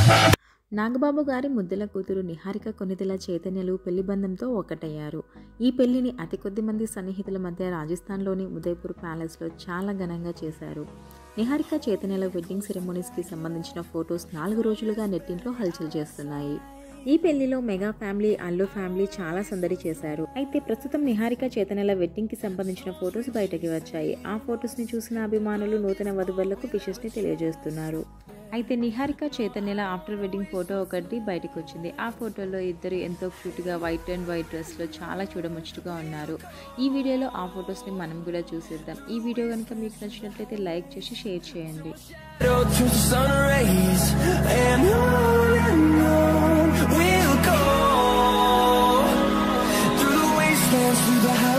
నాగబాబు గారి ముద్దుల కూతురు నిహారిక కొనిదెల చైతన్యలు పెళ్లి బంధంతో ఒక్కటయ్యారు ఈ పెళ్లిని అతి కొద్ది మంది సన్నిహితుల మధ్య రాజస్థాన్లోని ఉదయపూర్ ప్యాలెస్లో చాలా ఘనంగా చేశారు నిహారిక చైతన్యల వెడ్డింగ్ సెరమోనీస్కి సంబంధించిన ఫొటోస్ నాలుగు రోజులుగా నెట్టింట్లో హల్చల్ చేస్తున్నాయి ఈ పెళ్లిలో మెగా ఫ్యామిలీ అల్లు ఫ్యామిలీ చాలా సందడి చేశారు అయితే ప్రస్తుతం నిహారిక చైతన్యల వెడ్డింగ్ కి సంబంధించిన ఫొటోస్ బయటకి వచ్చాయి ఆ ఫొటోస్ ని చూసిన అభిమానులు నూతన వధువులకు విషెస్ ని తెలియజేస్తున్నారు అయితే నిహారిక చైతన్యల ఆఫ్టర్ వెడ్డింగ్ ఫోటో ఒకటి బయటకు వచ్చింది ఆ ఫోటోలో ఇద్దరు ఎంతో క్యూట్గా వైట్ అండ్ వైట్ డ్రెస్లో చాలా చూడముచ్చటగా ఉన్నారు ఈ వీడియోలో ఆ ఫొటోస్ని మనం కూడా చూసేద్దాం ఈ వీడియో కనుక మీకు నచ్చినట్లయితే లైక్ చేసి షేర్ చేయండి Turns to sun rays and on and on we'll go through the wastelands, through the